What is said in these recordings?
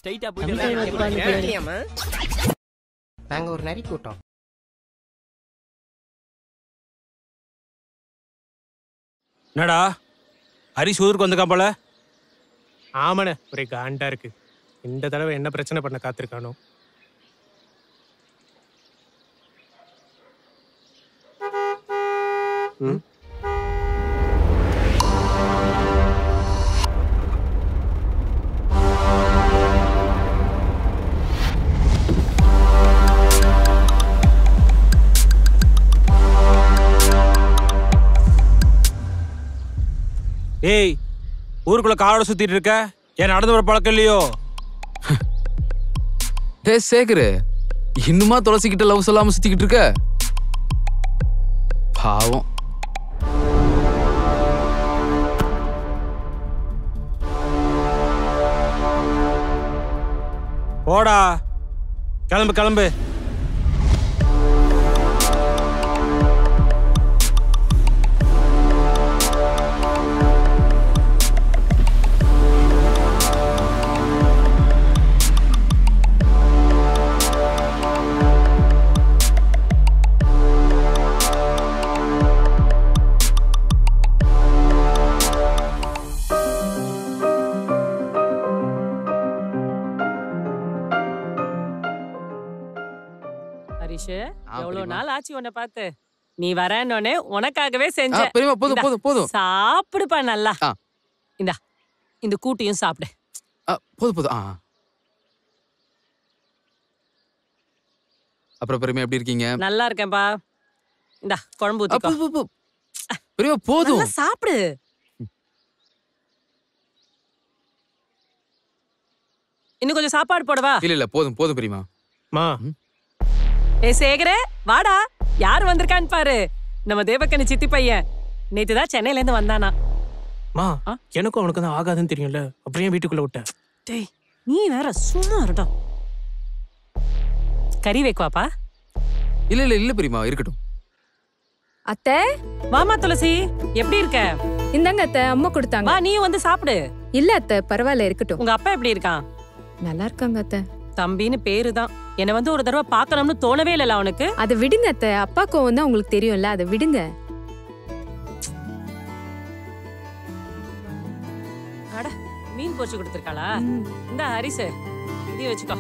ஸ்ட்ரைட்டா நாங்க ஒரு நரி கூட்டம் என்னடா ஹரிஷ் ஊருக்கு வந்திருக்கான் போல ஆமாண்ணே ஒரே காண்டா இருக்கு இந்த தடவை என்ன பிரச்சனை பண்ண காத்திருக்கானோ ஏய் ஊருக்குள்ள காரோட சுத்திட்டு இருக்க ஏன் நடந்து வர பழக்கம் இல்லையோ டே சேகரு இன்னுமா துளசிக்கிட்ட லவ் சொல்லாம சுத்திக்கிட்டு இருக்க பாவம் போடா கிளம்பு கிளம்பு ஹரிஷ் ஆ, எவ்வளவு பெரியம்மா. நாள் ஆச்சு உன்னை பார்த்து நீ வரேன்னொன்னே உனக்காகவே ஆ, செஞ்சேன் பெரியம்மா போதும் இந்தா, போதும் போதும் சாப்பிடுப்பா நல்லா ஆ. இந்தா இந்த கூட்டியும் சாப்பிடு ஆ, போதும் போதும் ஆ அப்புறம் பெருமை எப்படி இருக்கீங்க நல்லா இருக்கேன்பா இந்தா குழம்பு ஆ, ஊத்திக்கோ போ, போ, போ. பெரியம்மா போதும் நல்லா சாப்பிடு இன்னும் கொஞ்சம் சாப்பாடு போடவா இல்ல இல்ல போதும் போதும் பெரியம்மா மா ஏ சேகரே வாடா யார் வந்திருக்கான்னு பாரு நம்ம தேவக்கனி சித்தி பையன் நேத்து தான் சென்னையில இருந்து வந்தானா மா ஆ? எனக்கும் அவனுக்கு தான் ஆகாதுன்னு தெரியும்ல அப்புறம் ஏன் வீட்டுக்குள்ள விட்ட டேய் நீ வேற சும்மா இருடா கறி வைக்குவாப்பா இல்ல இல்ல இல்ல பெரியம்மா இருக்கட்டும் அத்தை வாமா துளசி எப்படி இருக்க இந்தாங்க அத்தை அம்மா கொடுத்தாங்க வா நீயும் வந்து சாப்பிடு இல்ல அத்தை பரவாயில்ல இருக்கட்டும் உங்க அப்பா எப்படி இருக்கான் நல்லா இருக்காங்க அத்தை தம்பின்னு பேரு தான் என்னை வந்து ஒரு தடவை பார்க்கணும்னு தோணவே இல்லல அவனுக்கு அதை விடுங்க அத்தை அப்பா கோவம் தான் உங்களுக்கு தெரியும்ல அதை விடுங்க அட மீன் பொரிச்சு கொடுத்துருக்காளா இந்த ஹரிசு இதையும் வச்சுக்கோ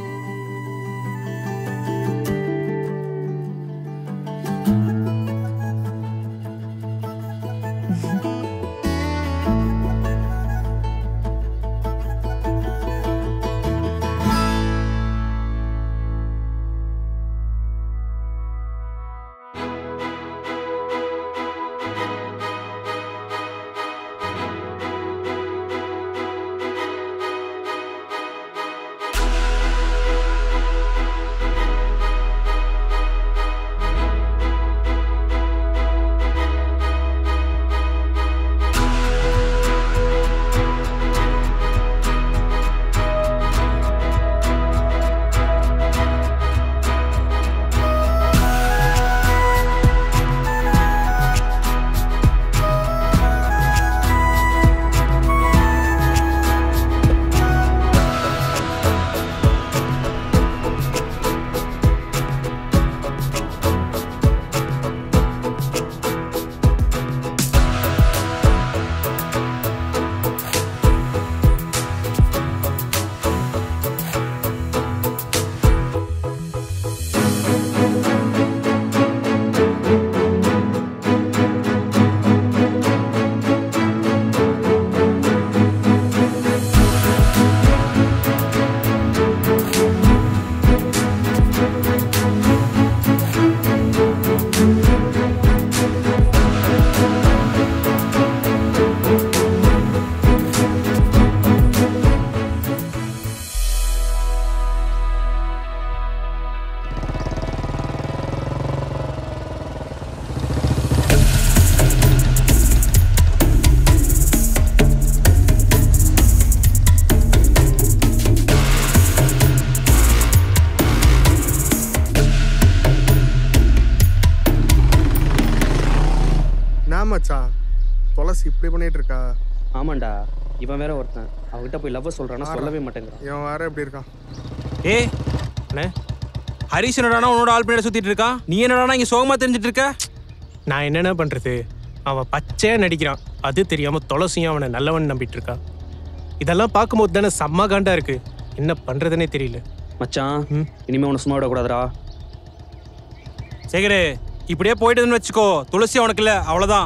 நான் மச்சான் துளசி இப்படி பண்ணிட்டு இருக்கா ஆமாண்டா இவன் வேற ஒருத்தன் அவன்கிட்ட போய் லவ் சொல்றானா சொல்லவே மாட்டேங்கிறான் இவன் வேற எப்படி இருக்கான் ஏ அண்ணே ஹரிஷ் என்னடானா உன்னோட ஆள் பின்னாடி சுத்திட்டு இருக்கான் நீ என்னடானா இங்க சோகமா தெரிஞ்சிட்டு இருக்க நான் என்னென்ன பண்றது அவன் பச்சையா நடிக்கிறான் அது தெரியாம துளசியும் அவனை நல்லவன் நம்பிட்டு இருக்கான் இதெல்லாம் பார்க்கும்போது தானே செம்ம காண்டா இருக்கு என்ன பண்றதுனே தெரியல மச்சான் ம். இனிமே உன்னை சும்மா விடக்கூடாதுடா சேகரே இப்படியே போயிட்டுன்னு வச்சுக்கோ துளசி அவனுக்கு இல்ல அவ்வளவுதான்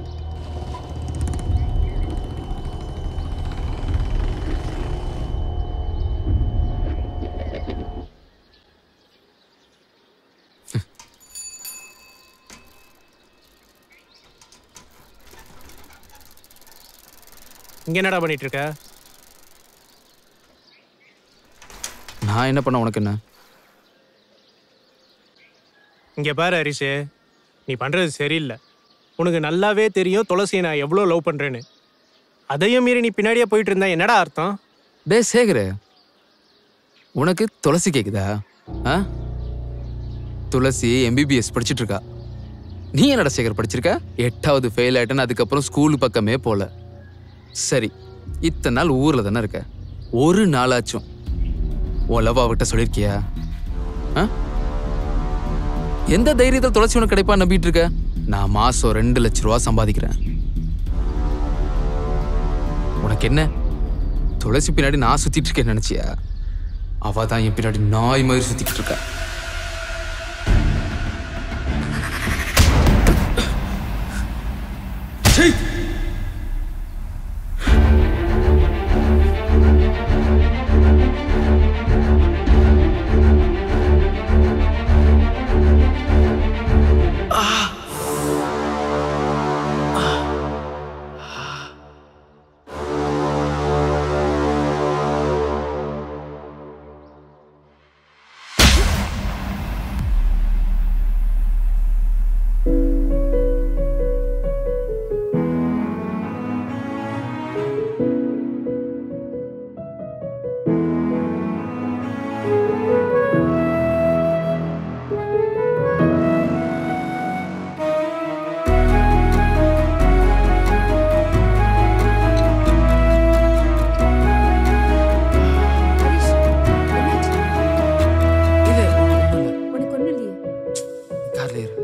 இங்க என்னடா பண்ணிட்டு இருக்க நான் என்ன பண்ண உனக்கு என்ன இங்க பாரு ஹரிஷு நீ பண்றது சரியில்லை உனக்கு நல்லாவே தெரியும் துளசியை நான் எவ்வளோ லவ் பண்றேன்னு அதையும் மீறி நீ பின்னாடியே போயிட்டு இருந்தா என்னடா அர்த்தம் டே சேகரு உனக்கு துளசி கேக்குதா ஆ துளசி எம்பிபிஎஸ் படிச்சிட்டு இருக்கா நீ என்னடா சேகர் படிச்சிருக்க எட்டாவது ஃபெயில் ஆயிட்டேன்னு அதுக்கப்புறம் ஸ்கூல் பக்கமே போல சரி இத்தனை நாள் ஊர்ல தானே இருக்க ஒரு நாளாச்சும் உன் லவ் அவகிட்ட சொல்லியிருக்கியா ஆ எந்த தைரியத்தில் துளசி உனக்கு கிடைப்பா நம்பிட்டு இருக்க நான் மாசம் ரெண்டு லட்ச ரூபா சம்பாதிக்கிறேன் உனக்கு என்ன துளசி பின்னாடி நான் சுத்திட்டு இருக்கேன்னு நினைச்சியா அவ தான் என் பின்னாடி நாய் மாதிரி சுத்திட்டு இருக்கா உனக்கு ஒண்ணும் இல்லையே கார்ல ஏறு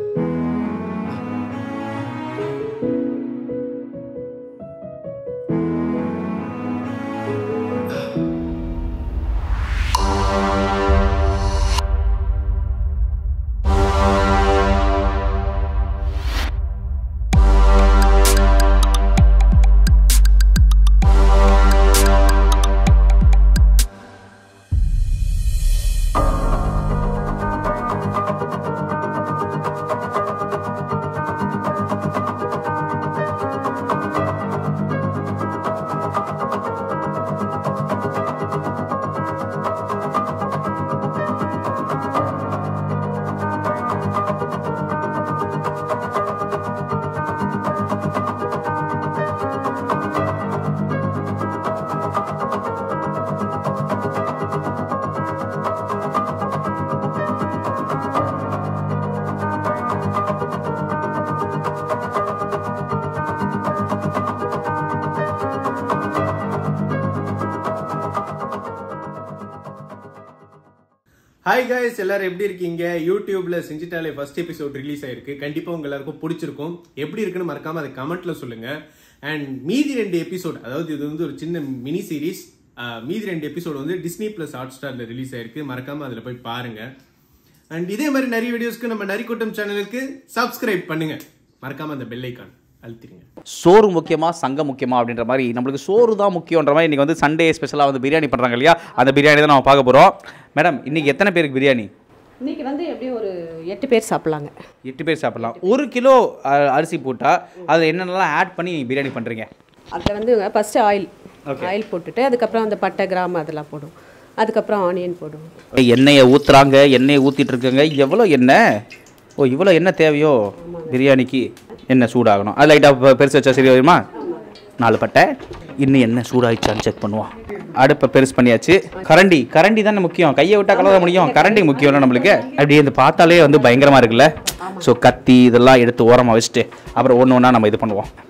ஹாய் guys எல்லாரும் எப்படி இருக்கீங்க யூடியூப்ல செஞ்சிட்டாலே ஃபர்ஸ்ட் எபிசோட் ரிலீஸ் ஆயிருக்கு கண்டிப்பா உங்க எல்லாருக்கும் பிடிச்சிருக்கும் எப்படி இருக்குன்னு மறக்காம அதை கமெண்ட்ல சொல்லுங்க அண்ட் மீதி ரெண்டு எபிசோட் அதாவது இது வந்து ஒரு சின்ன மினி சீரிஸ் மீதி ரெண்டு எபிசோட் வந்து டிஸ்னி பிளஸ் ஹாட் ஸ்டார்ல ரிலீஸ் ஆயிருக்கு மறக்காம அதுல போய் பாருங்க அண்ட் இதே மாதிரி நிறைய வீடியோஸ்க்கு நம்ம நரிக்கூட்டம் சேனலுக்கு சப்ஸ்கிரைப் பண்ணுங்க மறக்காம அந்த பெல் ஐக்கான் அழுத்திருங்க சோறு முக்கியமா சங்கம் முக்கியமா அப்படின்ற மாதிரி நம்மளுக்கு சோறு தான் முக்கியன்ற மாதிரி இன்றைக்கி வந்து சண்டே ஸ்பெஷலாக வந்து பிரியாணி பண்ணுறாங்க இல்லையா அந்த பிரியாணி தான் நம்ம பார்க்க போகிறோம் மேடம் இன்றைக்கி எத்தனை பேருக்கு பிரியாணி இன்னைக்கு வந்து எப்படியும் ஒரு எட்டு பேர் சாப்பிட்லாங்க எட்டு பேர் சாப்பிடலாம் ஒரு கிலோ அஹ், அரிசி போட்டால் அதில் என்னென்னலாம் ஆட் பண்ணி நீங்கள் பிரியாணி பண்ணுறீங்க அதில் வந்து ஃபஸ்ட்டு ஆயில் ஆயில் போட்டுட்டு அதுக்கப்புறம் அந்த பட்டை கிராம்பு அதெல்லாம் போடும் அதுக்கப்புறம் ஆனியன் போடும் எண்ணெயை ஊற்றுறாங்க எண்ணெயை ஊற்றிட்டு இருக்காங்க எவ்வளோ எண்ணெய் ஓ இவ்வளோ எண்ணெய் தேவையோ பிரியாணிக்கு எண்ணெய் சூடாகணும் அது லைட்டாக பெருசு வச்சா சரி வருமா நாலு பட்டை இன்னும் எண்ணெய் சூடாகிச்சான்னு செக் பண்ணுவோம் அடுப்பை பெருசு பண்ணியாச்சு கரண்டி கரண்டி தானே முக்கியம் கையை விட்டா கலர முடியும் கரண்டி முக்கியம்ல நம்மளுக்கு அப்படியே இந்த பார்த்தாலே வந்து பயங்கரமாக இருக்குல்ல ஸோ கத்தி இதெல்லாம் எடுத்து ஓரமாக வச்சுட்டு அப்புறம் ஒன்று ஒன்றா நம்ம இது பண்ணுவோம்